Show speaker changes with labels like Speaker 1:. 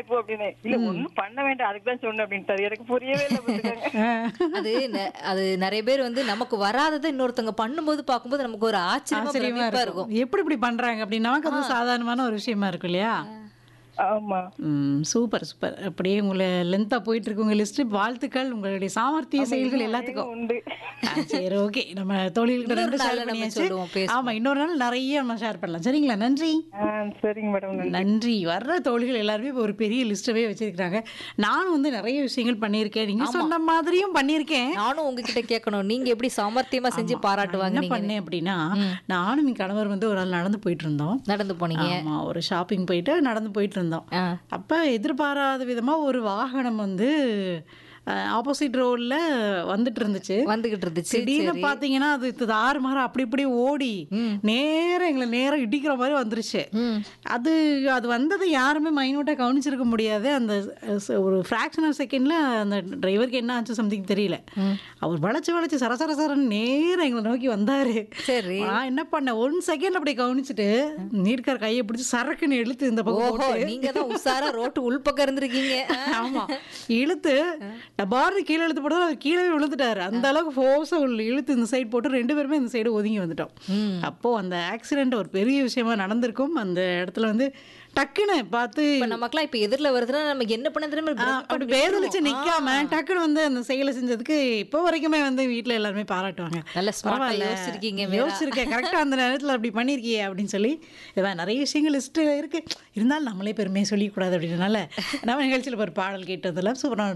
Speaker 1: நடக்கும் அப்படின்னு இல்ல ஒண்ணும் பண்ண வேண்டாம் அதுக்கு தான் சொன்னேன் அப்படின்ட்டு எனக்கு புரியவே இல்லை பாத்துக்கோங்க.
Speaker 2: அது நெ- அது நிறைய பேர் வந்து நமக்கு வராததை இன்னொருத்தவங்க பண்ணும்போது பார்க்கும்போது நமக்கு ஒரு ஆச்சரியமா
Speaker 3: ஆச்சரியமா
Speaker 2: பிரமிப்பா
Speaker 3: இருக்கும்
Speaker 2: இருக்கும்
Speaker 3: எப்படி இப்படி பண்றாங்க அப்படி நமக்கு அது சாதாரணமான ஒரு விஷயமா இருக்கும் இல்லையா
Speaker 1: ஆமா
Speaker 3: ம் சூப்பர் சூப்பர் அப்படியே உங்களை லென்த்தாக போயிட்டு இருக்கு உங்க லிஸ்ட் வாழ்த்துக்கள் உங்களுடைய சாமர்த்திய செயல்கள் எல்லாத்துக்கும்
Speaker 1: உண்டு
Speaker 3: ஆ, சரி ஓகே நம்ம தோழிகள்கிட்ட
Speaker 2: இன்னொரு
Speaker 3: ரெண்டு
Speaker 2: நாள்ல
Speaker 3: ஷேர்
Speaker 2: நம்ம
Speaker 3: பண்ணியாச்சு
Speaker 2: சொல்லுவோம், பேசுவோம்.
Speaker 3: ஆமா இன்னொரு நாள் நிறைய நம்ம ஷேர் பண்ணலாம் சரிங்களா நன்றி
Speaker 1: ஆ, சரிங்க மேடம் நன்றி.
Speaker 3: நன்றி வர்ற தோழிகள் எல்லாருமே இப்போ ஒரு பெரிய லிஸ்ட்டவே வச்சிருக்காங்க நானும் வந்து நிறைய விஷயங்கள் பண்ணியிருக்கேன் நீங்க சொன்ன மாதிரியும் பண்ணியிருக்கேன்
Speaker 2: நானும் உங்ககிட்ட கேட்கணும் நீங்க எப்படி சாமர்த்தியமா செஞ்சு பாராட்டுவாங்க
Speaker 3: என்ன
Speaker 2: நீங்க
Speaker 3: பண்ணேன் அப்படின்னா நானும் என் கணவர் வந்து ஒரு நாள் நடந்து போயிட்டு இருந்தோம்
Speaker 2: நடந்து போனீங்க
Speaker 3: ஆமா ஒரு ஷாப்பிங் போயிட்டு நடந்து போயிட்டு இருந்தோம்
Speaker 2: ஆ.
Speaker 3: அப்ப எதிர்பாராத விதமா ஒரு வாகனம் வந்து ஆப்போசிட் ரோட்ல வந்துட்டு இருந்துச்சு
Speaker 2: வந்துகிட்டு இருந்துச்சு
Speaker 3: திடீர்னு
Speaker 2: சரி.
Speaker 3: பாத்தீங்கன்னா அது தாறு மாற அப்படி இப்படி ஓடி நேரம் எங்களை நேரம் இடிக்கிற மாதிரி வந்துருச்சு
Speaker 2: ம்.
Speaker 3: அது அது வந்ததை யாருமே மைனூட்டாக கவனிச்சிருக்க முடியாது அந்த ச- ஒரு ஃப்ராக்ஷன் ஆஃப் செகண்ட்ல அந்த டிரைவருக்கு என்ன ஆச்சு சம்திங் தெரியல அவர் வளைச்சு வளைச்சு சர சர சரன்னு நேரம் எங்களை நோக்கி வந்தாரு
Speaker 2: சரி
Speaker 3: நான் என்ன பண்ணேன் ஒன் செகண்ட் அப்படி கவனிச்சுட்டு நீர்க்கார் கையை பிடிச்சி சரக்குன்னு இழுத்து இந்த பக்கம்
Speaker 2: ஓஹோ நீங்க தான் உஷாரா ரோட்டு உள்பக்கம் இருந்திருக்கீங்க ஆ.
Speaker 3: ஆமா இழுத்து டபார்னு கீழே இழுத்து போட்டு அவர் கீழே விழுந்துட்டாரு அந்த அளவுக்கு ஃபோர்ஸா இழுத்து இந்த சைடு போட்டு ரெண்டு பேருமே இந்த சைடு ஒதுங்கி வந்துட்டோம் அப்போ அந்த ஆக்சிடென்ட் ஒரு பெரிய விஷயமா நடந்திருக்கும் அந்த இடத்துல வந்து டக்குன்னு பார்த்து
Speaker 2: இப்ப நமக்குலாம் இப்ப எதிரில வருதுன்னா நம்ம என்ன பண்ண தெரியுமா
Speaker 3: ஆ,
Speaker 2: break
Speaker 3: அப்படி
Speaker 2: பண்ணி
Speaker 3: வேதளிச்சு
Speaker 2: விட்டுருவோம்.
Speaker 3: நிக்காம டக்குன்னு வந்து அந்த செயலை செஞ்சதுக்கு இப்போ வரைக்குமே வந்து வீட்ல எல்லாருமே பாராட்டுவாங்க
Speaker 2: நல்ல smart ஆ
Speaker 3: பரவாயில்ல,
Speaker 2: யோசிச்சிருக்கீங்க மீரா.
Speaker 3: யோசிச்சிருக்கேன் கரெக்டா அந்த நேரத்துல அப்படி பண்ணிருக்கியே அப்படின்னு சொல்லி இதான் நிறைய விஷயங்கள் லிஸ்ட் இருக்கு இருந்தாலும் நம்மளே பெருமையை சொல்லிக்கூடாது அப்படின்றனால நம்ம நிகழ்ச்சியில் ஒரு பாடல் கேட்டதில் சூப்பரான